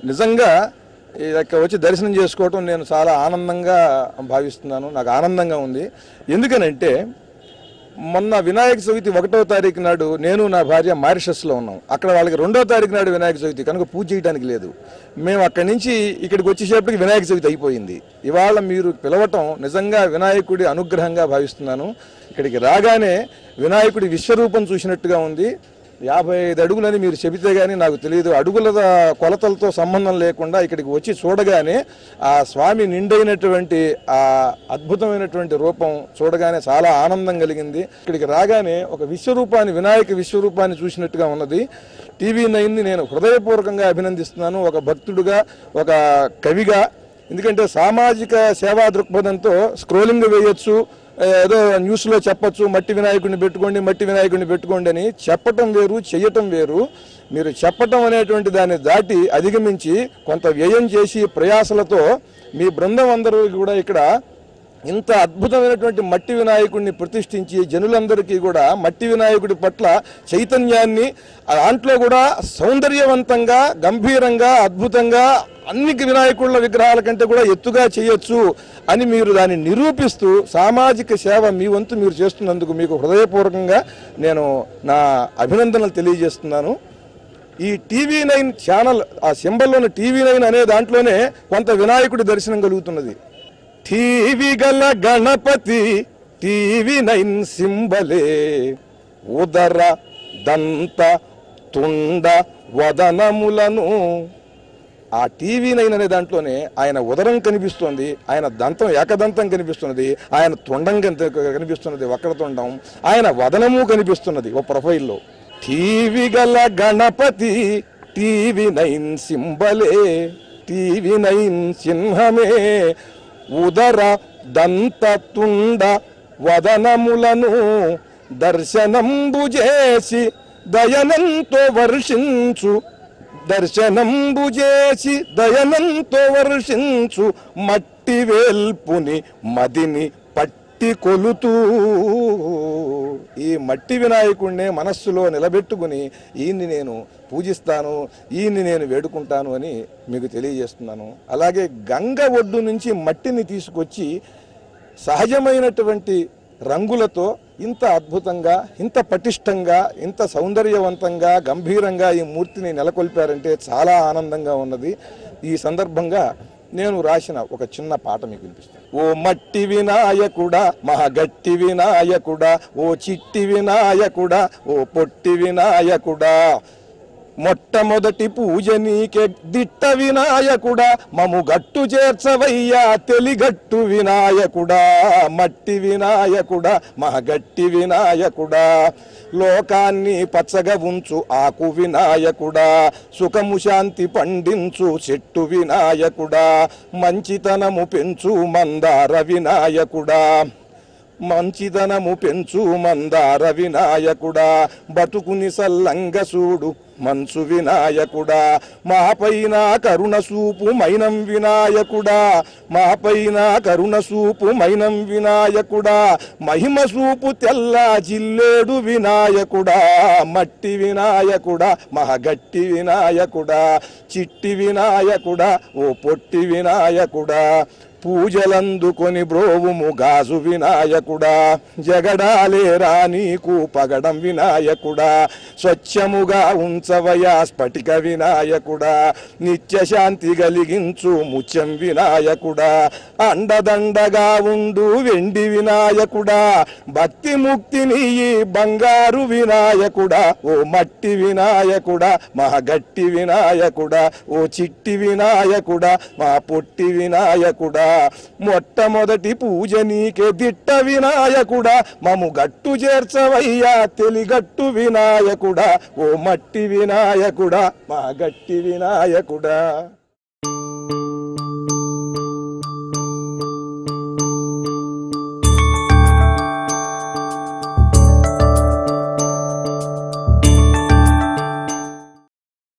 నిజంగా ఇక్కడ వచ్చి దర్శనం చేసుకోవటం నేను చాలా ఆనందంగా భావిస్తున్నాను నాకు ఆనందంగా ఉంది ఎందుకనంటే మొన్న వినాయక చవితి ఒకటో తారీఖు నాడు నేను నా భార్య మారిషస్లో ఉన్నాం అక్కడ వాళ్ళకి రెండో తారీఖు నాడు వినాయక చవితి కనుక పూజ చేయడానికి లేదు మేము అక్కడి నుంచి ఇక్కడికి వచ్చేసేపటికి వినాయక చవితి అయిపోయింది ఇవాళ మీరు పిలవటం నిజంగా వినాయకుడి అనుగ్రహంగా భావిస్తున్నాను ఇక్కడికి రాగానే వినాయకుడి విశ్వరూపం చూసినట్టుగా ఉంది యాభై ఐదు అడుగులని మీరు చెబితే కానీ నాకు తెలియదు అడుగుల కొలతలతో సంబంధం లేకుండా ఇక్కడికి వచ్చి చూడగానే ఆ స్వామి నిండైనటువంటి ఆ అద్భుతమైనటువంటి రూపం చూడగానే చాలా ఆనందం కలిగింది ఇక్కడికి రాగానే ఒక విశ్వరూపాన్ని వినాయక విశ్వరూపాన్ని చూసినట్టుగా ఉన్నది టీవీ నైన్ని నేను హృదయపూర్వకంగా అభినందిస్తున్నాను ఒక భక్తుడుగా ఒక కవిగా ఎందుకంటే సామాజిక సేవా దృక్పథంతో స్క్రోలింగ్ వేయొచ్చు ఏదో న్యూస్లో చెప్పొచ్చు మట్టి వినాయకుడిని పెట్టుకోండి మట్టి వినాయకుడిని పెట్టుకోండి అని చెప్పటం వేరు చెయ్యటం వేరు మీరు చెప్పటం అనేటువంటి దాన్ని దాటి అధిగమించి కొంత వ్యయం చేసి ప్రయాసలతో మీ బృందం అందరూ కూడా ఇక్కడ ఇంత అద్భుతమైనటువంటి మట్టి వినాయకుడిని ప్రతిష్ఠించి జనులందరికీ కూడా మట్టి వినాయకుడి పట్ల చైతన్యాన్ని ఆ దాంట్లో కూడా సౌందర్యవంతంగా గంభీరంగా అద్భుతంగా అన్ని వినాయకుళ్ళ విగ్రహాల కంటే కూడా ఎత్తుగా చేయొచ్చు అని మీరు దాన్ని నిరూపిస్తూ సామాజిక సేవ మీ వంతు మీరు చేస్తున్నందుకు మీకు హృదయపూర్వకంగా నేను నా అభినందనలు తెలియజేస్తున్నాను ఈ టీవీ నైన్ ఛానల్ ఆ సింబల్లోని టీవీ నైన్ అనే దాంట్లోనే కొంత వినాయకుడి దర్శనం కలుగుతున్నది టీవీ గల గణపతి టీవీ నైన్ సింబలే ఉదర దంత తుండ వదనములను ఆ టీవీ నైన్ అనే దాంట్లోనే ఆయన ఉదరం కనిపిస్తుంది ఆయన దంతం ఏకదంతం కనిపిస్తున్నది ఆయన తొండం కని- కనిపిస్తున్నది వక్ర తొండం ఆయన వదనము కనిపిస్తున్నది ఓ ప్రొఫైల్లో టీవీ గల గణపతి టీవీ నైన్ సింబలే టీవీ నైన్ చిహ్నమే ఉదర దంత తుండ వదనములను దర్శనంబు చేసి దయనంతో వర్షించు దర్శనంబు చేసి దయనంతో వర్షించు మట్టి వేల్పుని మదిని పట్టి కొలుతూ ఈ మట్టి వినాయకుడినే మనస్సులో నిలబెట్టుకుని ఈయన్ని నేను పూజిస్తాను ఈయన్ని నేను వేడుకుంటాను అని మీకు తెలియజేస్తున్నాను అలాగే గంగ ఒడ్డు నుంచి మట్టిని తీసుకొచ్చి సహజమైనటువంటి రంగులతో ఇంత అద్భుతంగా ఇంత పటిష్టంగా ఇంత సౌందర్యవంతంగా గంభీరంగా ఈ మూర్తిని నెలకొల్పారంటే చాలా ఆనందంగా ఉన్నది ఈ సందర్భంగా నేను రాసిన ఒక చిన్న పాట మీకు వినిపిస్తాను ఓ మట్టి వినాయకుడా మహగట్టి వినాయకుడా ఓ చిట్టి వినాయకుడా ఓ పొట్టి వినాయకుడా మొట్టమొదటి పూజ నీకే దిట్ట వినాయకుడా మము గట్టు చేర్చవయ్యా తెలిగట్టు వినాయకుడా మట్టి వినాయకుడా మహగట్టి వినాయకుడా లోకాన్ని పచ్చగా ఉంచు ఆకు వినాయకుడా సుఖము శాంతి పండించు చెట్టు వినాయకుడా మంచితనము పెంచు మందార వినాయకుడా మంచిదనము పెంచు మందార వినాయకుడా బతుకుని సల్లంగ చూడు మంచు వినాయకుడా మాపైన కరుణ సూపు మైనం వినాయకుడా మాపైన కరుణ సూపు మైనం వినాయకుడా మహిమ సూపు తెల్ల జిల్లేడు వినాయకుడా మట్టి వినాయకుడా మహగట్టి వినాయకుడా చిట్టి వినాయకుడా ఓ పొట్టి వినాయకుడా పూజలందుకొని బ్రోవుము గాజు వినాయకుడా జగడాలేరా నీకు పగడం వినాయకుడా స్వచ్ఛముగా ఉంచవయా స్ఫటిక వినాయకుడా నిత్య శాంతి కలిగించు ముత్యం వినాయకుడా అండదండగా ఉండు వెండి వినాయకుడా భక్తి ముక్తిని ఈ బంగారు వినాయకుడా ఓ మట్టి వినాయకుడా మహగట్టి వినాయకుడా ఓ చిట్టి వినాయకుడా మా పొట్టి వినాయకుడా మొట్టమొదటి పూజ నీకే దిట్ట వినాయకుడా మము గట్టు చేర్చవయ్యా తెలిగట్టు వినాయకుడా ఓ మట్టి వినాయకుడా మా గట్టి వినాయకుడా